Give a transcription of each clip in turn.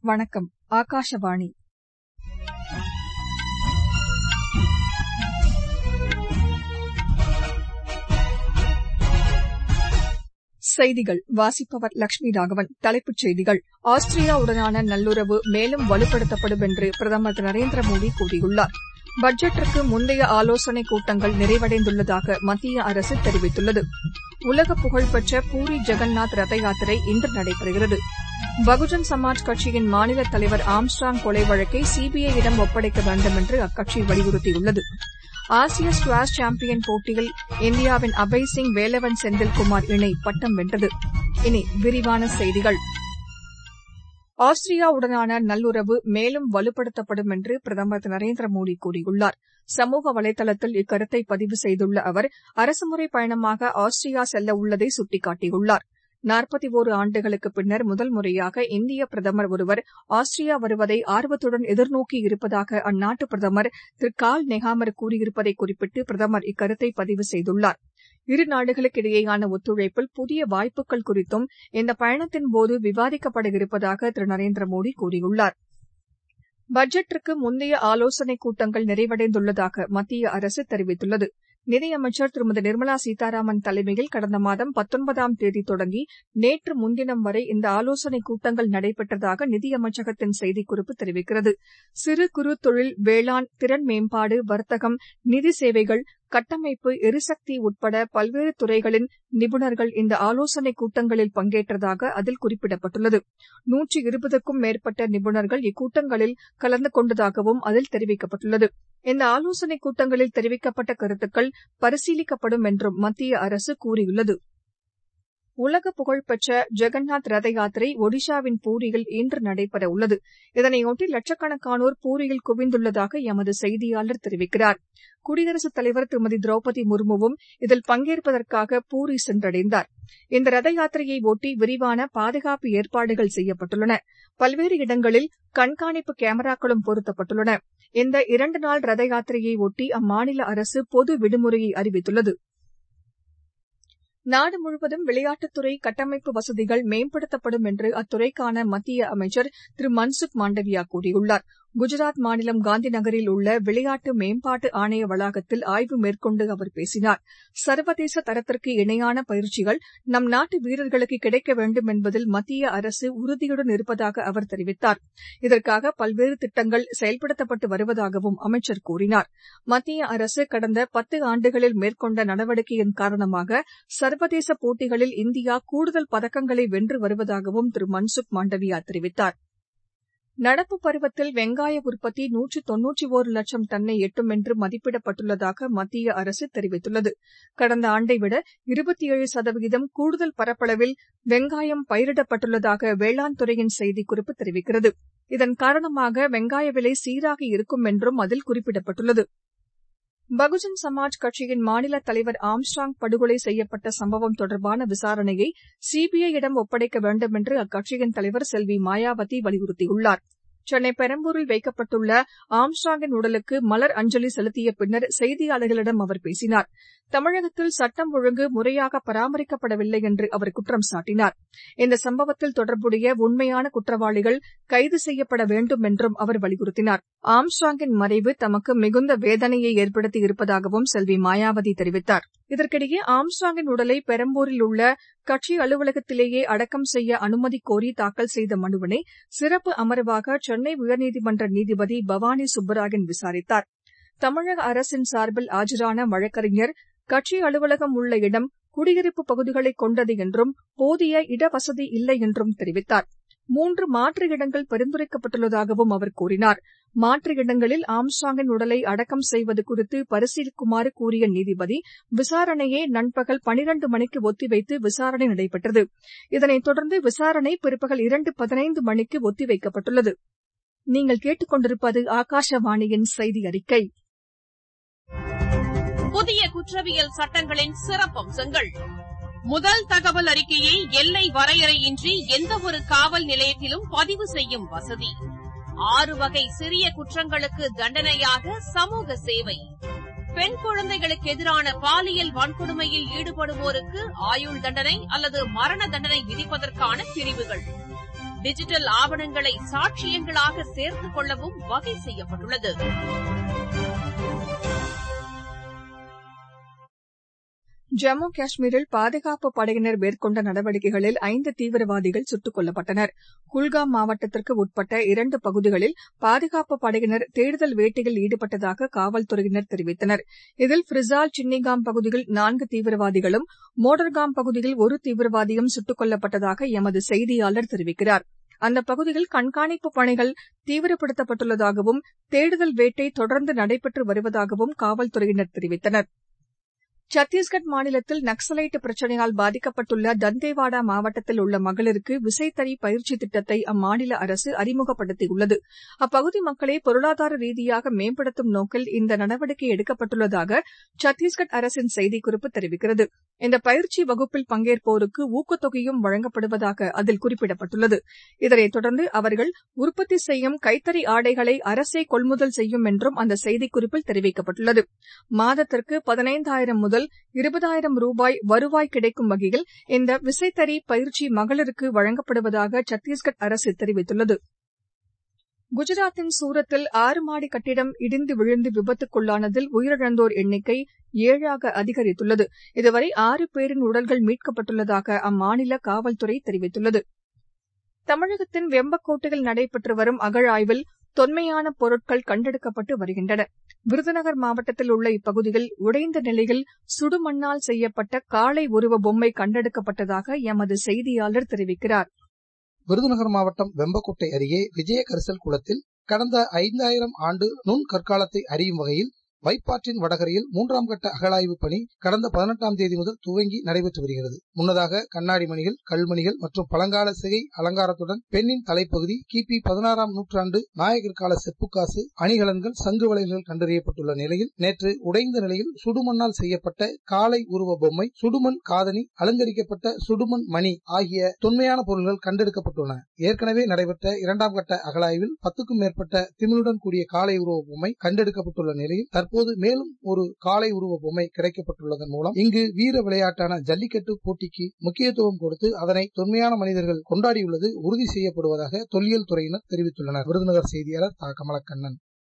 வணக்கம் ஆகாஷவாணி செய்திகள் வாசிப்பவர் லட்சுமி ராகவன் தலைப்புச் செய்திகள் ஆஸ்திரியாவுடனான நல்லுறவு மேலும் வலுப்படுத்தப்படும் என்று பிரதமர் திரு நரேந்திர மோடி கூறியுள்ளார் பட்ஜெட்டிற்கு முந்தைய ஆலோசனைக் கூட்டங்கள் நிறைவடைந்துள்ளதாக மத்திய அரசு தெரிவித்துள்ளது உலக புகழ்பெற்ற பூரி ஜெகந்நாத் ரத யாத்திரை இன்று நடைபெறுகிறது பகுஜன் சமாஜ் கட்சியின் மாநில தலைவர் ஆம்ஸ்ட்ராங் கொலை வழக்கை சிபிஐயிடம் ஒப்படைக்க வேண்டும் என்று அக்கட்சி வலியுறுத்தியுள்ளது ஆசிய ஸ்குவாஷ் சாம்பியன் போட்டியில் இந்தியாவின் அபய் சிங் வேலவன் செந்தில்குமார் இணை பட்டம் வென்றது இனி விரிவான செய்திகள் ஆஸ்திரியாவுடனான நல்லுறவு மேலும் வலுப்படுத்தப்படும் என்று பிரதமர் திரு நரேந்திர மோடி கூறியுள்ளார் சமூக வலைதளத்தில் இக்கருத்தை பதிவு செய்துள்ள அவர் அரசுமுறை பயணமாக ஆஸ்திரியா செல்ல உள்ளதை சுட்டிக்காட்டியுள்ளார் நாற்பத்தி ஒரு ஆண்டுகளுக்குப் பின்னர் முதல் முறையாக இந்திய பிரதமர் ஒருவர் ஆஸ்திரியா வருவதை ஆர்வத்துடன் எதிர்நோக்கி இருப்பதாக அந்நாட்டு பிரதமர் திரு கால் நெகாமர் கூறியிருப்பதை குறிப்பிட்டு பிரதமர் இக்கருத்தை பதிவு செய்துள்ளார் இரு நாடுகளுக்கிடையேயான ஒத்துழைப்பில் புதிய வாய்ப்புகள் குறித்தும் இந்த பயணத்தின்போது விவாதிக்கப்பட இருப்பதாக திரு நரேந்திர மோடி கூறியுள்ளார் பட்ஜெட்டிற்கு முந்தைய ஆலோசனைக் கூட்டங்கள் நிறைவடைந்துள்ளதாக மத்திய அரசு தெரிவித்துள்ளது நிதியமைச்சர் திருமதி நிர்மலா சீதாராமன் தலைமையில் கடந்த மாதம் பத்தொன்பதாம் தேதி தொடங்கி நேற்று முன்தினம் வரை இந்த ஆலோசனைக் கூட்டங்கள் நடைபெற்றதாக நிதியமைச்சகத்தின் செய்திக்குறிப்பு தெரிவிக்கிறது சிறு குறு தொழில் வேளாண் திறன் மேம்பாடு வர்த்தகம் நிதி சேவைகள் கட்டமைப்பு எரிசக்தி உட்பட பல்வேறு துறைகளின் நிபுணர்கள் இந்த ஆலோசனைக் கூட்டங்களில் பங்கேற்றதாக அதில் குறிப்பிடப்பட்டுள்ளது நூற்றி இருபதுக்கும் மேற்பட்ட நிபுணர்கள் இக்கூட்டங்களில் கலந்து கொண்டதாகவும் அதில் தெரிவிக்கப்பட்டுள்ளது இந்த ஆலோசனைக் கூட்டங்களில் தெரிவிக்கப்பட்ட கருத்துக்கள் பரிசீலிக்கப்படும் என்றும் மத்திய அரசு கூறியுள்ளது உலக புகழ்பெற்ற ஜெகந்நாத் ரத யாத்திரை ஒடிஷாவின் பூரியில் இன்று நடைபெறவுள்ளது இதனையொட்டி லட்சக்கணக்கானோர் பூரியில் குவிந்துள்ளதாக எமது செய்தியாளர் தெரிவிக்கிறார் குடியரசுத் தலைவர் திருமதி திரௌபதி முர்முவும் இதில் பங்கேற்பதற்காக பூரி சென்றடைந்தார் இந்த ரத யாத்திரையை ஒட்டி விரிவான பாதுகாப்பு ஏற்பாடுகள் செய்யப்பட்டுள்ளன பல்வேறு இடங்களில் கண்காணிப்பு கேமராக்களும் பொருத்தப்பட்டுள்ளன இந்த இரண்டு நாள் ரத யாத்திரையை ஒட்டி அம்மாநில அரசு பொது விடுமுறையை அறிவித்துள்ளது நாடு முழுவதும் விளையாட்டுத்துறை கட்டமைப்பு வசதிகள் மேம்படுத்தப்படும் என்று அத்துறைக்கான மத்திய அமைச்சர் திரு மன்சுக் மாண்டவியா கூறியுள்ளார் குஜராத் மாநிலம் காந்தி நகரில் உள்ள விளையாட்டு மேம்பாட்டு ஆணைய வளாகத்தில் ஆய்வு மேற்கொண்டு அவர் பேசினார் சர்வதேச தரத்திற்கு இணையான பயிற்சிகள் நம் நாட்டு வீரர்களுக்கு கிடைக்க வேண்டும் என்பதில் மத்திய அரசு உறுதியுடன் இருப்பதாக அவர் தெரிவித்தார் இதற்காக பல்வேறு திட்டங்கள் செயல்படுத்தப்பட்டு வருவதாகவும் அமைச்சர் கூறினார் மத்திய அரசு கடந்த பத்து ஆண்டுகளில் மேற்கொண்ட நடவடிக்கையின் காரணமாக சர்வதேச போட்டிகளில் இந்தியா கூடுதல் பதக்கங்களை வென்று வருவதாகவும் திரு மன்சுக் மாண்டவியா தெரிவித்தார் நடப்பு பருவத்தில் வெங்காய உற்பத்தி நூற்று தொன்னூற்றி ஒரு லட்சம் டன்னை எட்டும் என்று மதிப்பிடப்பட்டுள்ளதாக மத்திய அரசு தெரிவித்துள்ளது கடந்த ஆண்டை விட இருபத்தி ஏழு சதவீதம் கூடுதல் பரப்பளவில் வெங்காயம் பயிரிடப்பட்டுள்ளதாக வேளாண் துறையின் செய்திக்குறிப்பு தெரிவிக்கிறது இதன் காரணமாக வெங்காய விலை சீராக இருக்கும் என்றும் அதில் குறிப்பிடப்பட்டுள்ளது பகுஜன் சமாஜ் கட்சியின் மாநில தலைவர் ஆம்ஸ்ட்ராங் படுகொலை செய்யப்பட்ட சம்பவம் தொடர்பான விசாரணையை சிபிஐயிடம் ஒப்படைக்க வேண்டும் என்று அக்கட்சியின் தலைவர் செல்வி மாயாவதி வலியுறுத்தியுள்ளார் சென்னை பெரம்பூரில் வைக்கப்பட்டுள்ள ஆம்ஸ்ட்ராங்கின் உடலுக்கு மலர் அஞ்சலி செலுத்திய பின்னர் செய்தியாளர்களிடம் அவர் பேசினார் தமிழகத்தில் சட்டம் ஒழுங்கு முறையாக பராமரிக்கப்படவில்லை என்று அவர் குற்றம் சாட்டினார் இந்த சம்பவத்தில் தொடர்புடைய உண்மையான குற்றவாளிகள் கைது செய்யப்பட வேண்டும் என்றும் அவர் வலியுறுத்தினார் ஆம்ஸ்ட்ராங்கின் மறைவு தமக்கு மிகுந்த வேதனையை ஏற்படுத்தி இருப்பதாகவும் செல்வி மாயாவதி தெரிவித்தார் இதற்கிடையே ஆம்ஸ்ட்ராங்கின் உடலை பெரம்பூரில் உள்ள கட்சி அலுவலகத்திலேயே அடக்கம் செய்ய அனுமதி கோரி தாக்கல் செய்த மனுவினை சிறப்பு அமர்வாக சென்னை உயர்நீதிமன்ற நீதிபதி பவானி சுப்பராயன் விசாரித்தார் தமிழக அரசின் சார்பில் ஆஜரான வழக்கறிஞர் கட்சி அலுவலகம் உள்ள இடம் குடியிருப்பு பகுதிகளை கொண்டது என்றும் போதிய இடவசதி இல்லை என்றும் தெரிவித்தார் மூன்று மாற்று இடங்கள் பரிந்துரைக்கப்பட்டுள்ளதாகவும் அவர் கூறினார் மாற்று இடங்களில் ஆம்ஸ்ட்ராங்கின் உடலை அடக்கம் செய்வது குறித்து பரிசீலிக்குமாறு கூறிய நீதிபதி விசாரணையை நண்பகல் பனிரண்டு மணிக்கு ஒத்திவைத்து விசாரணை நடைபெற்றது இதனைத் தொடர்ந்து விசாரணை பிற்பகல் இரண்டு பதினைந்து மணிக்கு ஒத்திவைக்கப்பட்டுள்ளது நீங்கள் கேட்டுக் கொண்டிருப்பது ஆகாஷவாணியின் செய்தி அறிக்கை புதிய குற்றவியல் சட்டங்களின் சிறப்பம்சங்கள் முதல் தகவல் அறிக்கையை எல்லை வரையறையின்றி எந்தவொரு காவல் நிலையத்திலும் பதிவு செய்யும் வசதி ஆறு வகை சிறிய குற்றங்களுக்கு தண்டனையாக சமூக சேவை பெண் குழந்தைகளுக்கு எதிரான பாலியல் வன்கொடுமையில் ஈடுபடுவோருக்கு ஆயுள் தண்டனை அல்லது மரண தண்டனை விதிப்பதற்கான பிரிவுகள் டிஜிட்டல் ஆவணங்களை சாட்சியங்களாக சேர்த்துக் கொள்ளவும் வகை செய்யப்பட்டுள்ளது ஜம்மு காஷ்மீரில் பாதுகாப்பு படையினர் மேற்கொண்ட நடவடிக்கைகளில் ஐந்து தீவிரவாதிகள் சுட்டுக் கொல்லப்பட்டனர் குல்காம் மாவட்டத்திற்கு உட்பட்ட இரண்டு பகுதிகளில் பாதுகாப்பு படையினர் தேடுதல் வேட்டையில் ஈடுபட்டதாக காவல்துறையினர் தெரிவித்தனர் இதில் ஃபிரிசால் சின்னிகாம் பகுதியில் நான்கு தீவிரவாதிகளும் மோடர்காம் பகுதியில் ஒரு தீவிரவாதியும் சுட்டுக் கொல்லப்பட்டதாக எமது செய்தியாளர் தெரிவிக்கிறார் அந்த பகுதியில் கண்காணிப்பு பணிகள் தீவிரப்படுத்தப்பட்டுள்ளதாகவும் தேடுதல் வேட்டை தொடர்ந்து நடைபெற்று வருவதாகவும் காவல்துறையினர் தெரிவித்தனர் சத்தீஸ்கட் மாநிலத்தில் நக்ஸலைட் பிரச்சினையால் பாதிக்கப்பட்டுள்ள தந்தேவாடா மாவட்டத்தில் உள்ள மகளிருக்கு விசைத்தறி பயிற்சி திட்டத்தை அம்மாநில அரசு அறிமுகப்படுத்தியுள்ளது அப்பகுதி மக்களை பொருளாதார ரீதியாக மேம்படுத்தும் நோக்கில் இந்த நடவடிக்கை எடுக்கப்பட்டுள்ளதாக சத்தீஸ்கட் அரசின் செய்திக்குறிப்பு தெரிவிக்கிறது இந்த பயிற்சி வகுப்பில் பங்கேற்போருக்கு ஊக்கத்தொகையும் வழங்கப்படுவதாக அதில் குறிப்பிடப்பட்டுள்ளது இதனைத் தொடர்ந்து அவர்கள் உற்பத்தி செய்யும் கைத்தறி ஆடைகளை அரசே கொள்முதல் செய்யும் என்றும் அந்த செய்திக்குறிப்பில் தெரிவிக்கப்பட்டுள்ளது மாதத்திற்கு பதினைந்தாயிரம் முதல் இருபதாயிரம் ரூபாய் வருவாய் கிடைக்கும் வகையில் இந்த விசைத்தறி பயிற்சி மகளிருக்கு வழங்கப்படுவதாக சத்தீஸ்கட் அரசு தெரிவித்துள்ளது குஜராத்தின் சூரத்தில் ஆறு மாடி கட்டிடம் இடிந்து விழுந்து விபத்துக்குள்ளானதில் உயிரிழந்தோர் எண்ணிக்கை ஏழாக அதிகரித்துள்ளது இதுவரை ஆறு பேரின் உடல்கள் மீட்கப்பட்டுள்ளதாக அம்மாநில காவல்துறை தெரிவித்துள்ளது தமிழகத்தின் வெம்பக்கோட்டையில் நடைபெற்று வரும் அகழாய்வில் தொன்மையான பொருட்கள் கண்டெடுக்கப்பட்டு வருகின்றன விருதுநகர் மாவட்டத்தில் உள்ள இப்பகுதியில் உடைந்த நிலையில் சுடுமண்ணால் செய்யப்பட்ட காளை உருவ பொம்மை கண்டெடுக்கப்பட்டதாக எமது செய்தியாளர் தெரிவிக்கிறார் விருதுநகர் மாவட்டம் வெம்பக்கோட்டை அருகே விஜய கரிசல் குளத்தில் கடந்த ஐந்தாயிரம் ஆண்டு நுண் கற்காலத்தை அறியும் வகையில் வைப்பாற்றின் வடகரையில் மூன்றாம் கட்ட அகழாய்வு பணி கடந்த பதினெட்டாம் தேதி முதல் துவங்கி நடைபெற்று வருகிறது முன்னதாக கண்ணாடி மணிகள் கல்மணிகள் மற்றும் பழங்கால சிகை அலங்காரத்துடன் பெண்ணின் தலைப்பகுதி கிபி பதினாறாம் நூற்றாண்டு நாயகர் கால செப்புக்காசு அணிகலன்கள் சங்கு வளையல்கள் கண்டறியப்பட்டுள்ள நிலையில் நேற்று உடைந்த நிலையில் சுடுமண்ணால் செய்யப்பட்ட காளை உருவ பொம்மை சுடுமண் காதணி அலங்கரிக்கப்பட்ட சுடுமண் மணி ஆகிய தொன்மையான பொருள்கள் கண்டெடுக்கப்பட்டுள்ளன ஏற்கனவே நடைபெற்ற இரண்டாம் கட்ட அகழாய்வில் பத்துக்கும் மேற்பட்ட திமிழுடன் கூடிய காளை உருவ பொம்மை கண்டெடுக்கப்பட்டுள்ள நிலையில் தற்போது மேலும் ஒரு காளை உருவ பொம்மை கிடைக்கப்பட்டுள்ளதன் மூலம் இங்கு வீர விளையாட்டான ஜல்லிக்கட்டு போட்டிக்கு முக்கியத்துவம் கொடுத்து அதனை தொன்மையான மனிதர்கள் கொண்டாடியுள்ளது உறுதி செய்யப்படுவதாக தொல்லியல் துறையினர் தெரிவித்துள்ளனர் விருதுநகர் செய்தியாளர் தா கமலக்கண்ணன்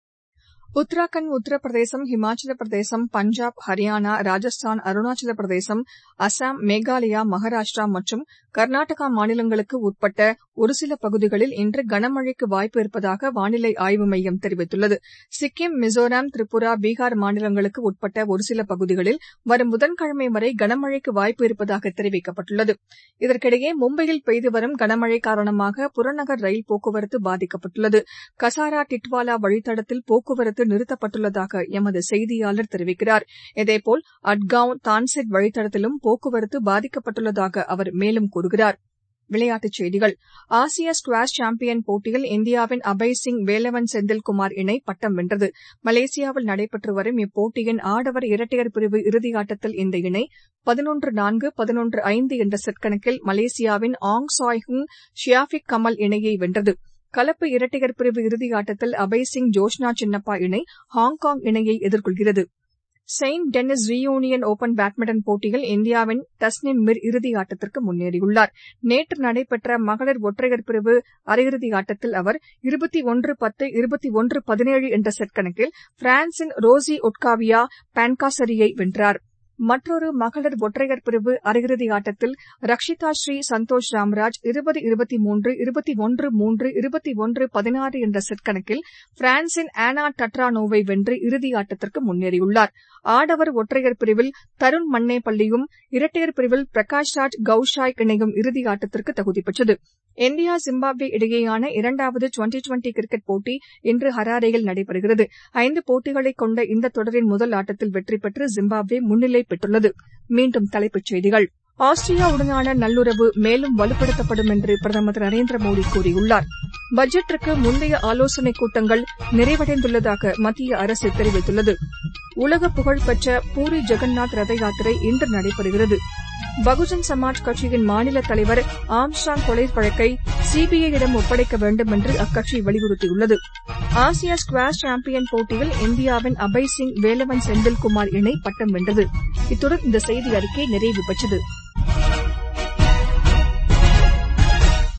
உத்தராகண்ட் உத்தரப்பிரதேசம் ஹிமாச்சல பிரதேசம் பஞ்சாப் ஹரியானா ராஜஸ்தான் அருணாச்சல பிரதேசம் அசாம் மேகாலயா மகாராஷ்டிரா மற்றும் கர்நாடகா மாநிலங்களுக்கு உட்பட்ட ஒரு சில பகுதிகளில் இன்று கனமழைக்கு வாய்ப்பு இருப்பதாக வானிலை ஆய்வு மையம் தெரிவித்துள்ளது சிக்கிம் மிசோராம் திரிபுரா பீகார் மாநிலங்களுக்கு உட்பட்ட ஒரு சில பகுதிகளில் வரும் புதன்கிழமை வரை கனமழைக்கு வாய்ப்பு இருப்பதாக தெரிவிக்கப்பட்டுள்ளது இதற்கிடையே மும்பையில் பெய்து வரும் கனமழை காரணமாக புறநகர் ரயில் போக்குவரத்து பாதிக்கப்பட்டுள்ளது கசாரா டிட்வாலா வழித்தடத்தில் போக்குவரத்து நிறுத்தப்பட்டுள்ளதாக எமது செய்தியாளர் தெரிவிக்கிறார் இதேபோல் அட்காவ் தான்செட் வழித்தடத்திலும் போக்குவரத்து பாதிக்கப்பட்டுள்ளதாக அவர் மேலும் கூறுகிறார் விளையாட்டுச் செய்திகள் ஆசிய ஸ்குவாஷ் சாம்பியன் போட்டியில் இந்தியாவின் அபய் சிங் வேலவன் செந்தில்குமார் இணை பட்டம் வென்றது மலேசியாவில் நடைபெற்று வரும் இப்போட்டியின் ஆடவர் இரட்டையர் பிரிவு இறுதியாட்டத்தில் இந்த இணை பதினொன்று நான்கு பதினொன்று ஐந்து என்ற செட் கணக்கில் மலேசியாவின் ஆங் சாய் ஹுங் ஷியாஃபிக் கமல் இணையை வென்றது கலப்பு இரட்டையர் பிரிவு இறுதியாட்டத்தில் அபய் சிங் ஜோஷ்னா சின்னப்பா இணை ஹாங்காங் இணையை எதிர்கொள்கிறது Saint Denis Reunion open badminton போட்டியில் இந்தியாவின் தஸ்னிம் மிர் இறுதியாட்டத்திற்கு முன்னேறியுள்ளார் நேற்று நடைபெற்ற மகளிர் ஒற்றையர் பிரிவு அரையிறுதி ஆட்டத்தில் அவர் இருபத்தி ஒன்று பத்து இருபத்தி ஒன்று பதினேழு என்ற செட் கணக்கில் பிரான்சின் ரோசி ஒட்காவியா பான்காசரியை வென்றார் மற்றொரு மகளிர் ஒற்றையர் பிரிவு அரையிறுதி ஆட்டத்தில் ரக்ஷிதா ஸ்ரீ சந்தோஷ் ராம்ராஜ் இருபது இருபத்தி மூன்று இருபத்தி ஒன்று மூன்று இருபத்தி ஒன்று பதினாறு என்ற செட் கணக்கில் பிரான்சின் ஆனா டட்ரானோவை வென்று இறுதியாட்டத்திற்கு முன்னேறியுள்ளார் ஆடவர் ஒற்றையர் பிரிவில் தருண் மன்னேபள்ளியும் இரட்டையர் பிரிவில் பிரகாஷ் ராஜ் கவுஷாய் இணையும் இறுதியாட்டத்திற்கு தகுதி பெற்றது இந்தியா ஜிம்பாப்வே இடையேயான இரண்டாவது டுவெண்டி டுவெண்டி கிரிக்கெட் போட்டி இன்று ஹராரேயில் நடைபெறுகிறது ஐந்து போட்டிகளை கொண்ட இந்த தொடரின் முதல் ஆட்டத்தில் வெற்றி பெற்று ஜிம்பாப்வே முன்னிலை பெற்றுள்ளது மீண்டும் தலைப்புச் செய்திகள் ஆஸ்திரியாவுடனான நல்லுறவு மேலும் வலுப்படுத்தப்படும் என்று பிரதமர் திரு நரேந்திர மோடி கூறியுள்ளார் பட்ஜெட்டிற்கு முந்தைய ஆலோசனைக் கூட்டங்கள் நிறைவடைந்துள்ளதாக மத்திய அரசு தெரிவித்துள்ளது உலக புகழ்பெற்ற பூரி ஜெகந்நாத் ரத யாத்திரை இன்று நடைபெறுகிறது பகுஜன் சமாஜ் கட்சியின் மாநில தலைவர் ஆம்ஸ்டாங் கொலை வழக்கை சிபிஐயிடம் ஒப்படைக்க வேண்டும் என்று அக்கட்சி வலியுறுத்தியுள்ளது ஆசிய ஸ்குவாஷ் சாம்பியன் போட்டியில் இந்தியாவின் அபய் சிங் வேலவன் செந்தில்குமார் இணை பட்டம் வென்றது இத்துடன் இந்த செய்தி அறிக்கை நிறைவு பெற்றது